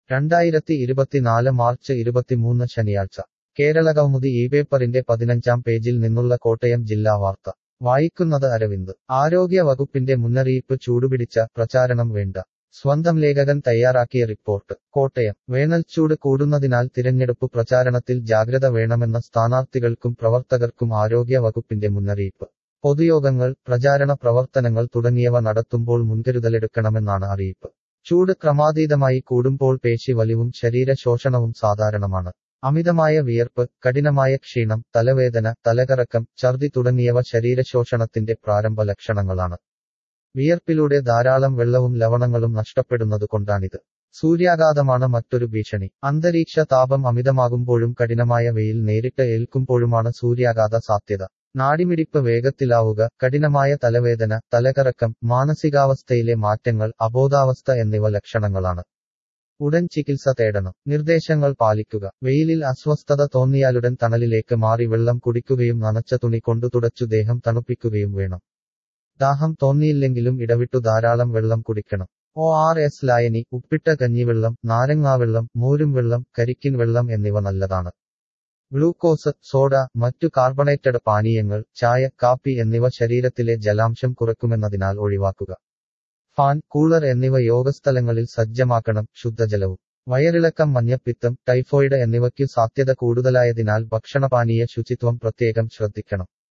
രണ്ടായിരത്തി ഇരുപത്തിനാല് മാർച്ച് ഇരുപത്തിമൂന്ന് ശനിയാഴ്ച കേരളകൗമുദി ഈ പേപ്പറിന്റെ പതിനഞ്ചാം പേജിൽ നിന്നുള്ള കോട്ടയം ജില്ലാ വാർത്ത വായിക്കുന്നത് അരവിന്ദ് ആരോഗ്യ വകുപ്പിന്റെ മുന്നറിയിപ്പ് ചൂടുപിടിച്ച പ്രചാരണം വേണ്ട സ്വന്തം ലേഖകൻ തയ്യാറാക്കിയ റിപ്പോർട്ട് കോട്ടയം വേനൽച്ചൂട് കൂടുന്നതിനാൽ തിരഞ്ഞെടുപ്പ് പ്രചാരണത്തിൽ ജാഗ്രത വേണമെന്ന സ്ഥാനാർത്ഥികൾക്കും പ്രവർത്തകർക്കും ആരോഗ്യ വകുപ്പിന്റെ മുന്നറിയിപ്പ് പൊതുയോഗങ്ങൾ പ്രചാരണ പ്രവർത്തനങ്ങൾ തുടങ്ങിയവ നടത്തുമ്പോൾ മുൻകരുതലെടുക്കണമെന്നാണ് അറിയിപ്പ് ചൂട് ക്രമാതീതമായി കൂടുമ്പോൾ പേശി വലിവും ശരീര ശോഷണവും സാധാരണമാണ് അമിതമായ വിയർപ്പ് കഠിനമായ ക്ഷീണം തലവേദന തലകറക്കം ഛർദി തുടങ്ങിയവ ശരീരശോഷണത്തിന്റെ പ്രാരംഭ ലക്ഷണങ്ങളാണ് വിയർപ്പിലൂടെ ധാരാളം വെള്ളവും ലവണങ്ങളും നഷ്ടപ്പെടുന്നതുകൊണ്ടാണിത് സൂര്യാഘാതമാണ് മറ്റൊരു ഭീഷണി അന്തരീക്ഷ താപം അമിതമാകുമ്പോഴും കഠിനമായ വെയിൽ നേരിട്ട് ഏൽക്കുമ്പോഴുമാണ് സൂര്യാഘാത സാധ്യത നാടിമിടിപ്പ് വേഗത്തിലാവുക കഠിനമായ തലവേദന തലകറക്കം മാനസികാവസ്ഥയിലെ മാറ്റങ്ങൾ അബോധാവസ്ഥ എന്നിവ ലക്ഷണങ്ങളാണ് ഉടൻ ചികിത്സ തേടണം നിർദ്ദേശങ്ങൾ പാലിക്കുക വെയിലിൽ അസ്വസ്ഥത തോന്നിയാലുടൻ തണലിലേക്ക് മാറി വെള്ളം കുടിക്കുകയും നനച്ച തുണി കൊണ്ടു തുടച്ചു ദേഹം തണുപ്പിക്കുകയും വേണം ദാഹം തോന്നിയില്ലെങ്കിലും ഇടവിട്ടു ധാരാളം വെള്ളം കുടിക്കണം ഒ ആർ എസ് ലായനി ഉപ്പിട്ട കഞ്ഞിവെള്ളം നാരങ്ങാവെള്ളം മോരും വെള്ളം കരിക്കിൻ വെള്ളം എന്നിവ നല്ലതാണ് ഗ്ലൂക്കോസ് സോഡ മറ്റു കാർബണേറ്റഡ് പാനീയങ്ങൾ ചായ കാപ്പി എന്നിവ ശരീരത്തിലെ ജലാംശം കുറയ്ക്കുമെന്നതിനാൽ ഒഴിവാക്കുക ഫാൻ കൂളർ എന്നിവ യോഗസ്ഥലങ്ങളിൽ സജ്ജമാക്കണം ശുദ്ധജലവും വയറിളക്കം മഞ്ഞപ്പിത്തം ടൈഫോയിഡ് എന്നിവയ്ക്കു സാധ്യത കൂടുതലായതിനാൽ ഭക്ഷണപാനീയ ശുചിത്വം പ്രത്യേകം ശ്രദ്ധിക്കണം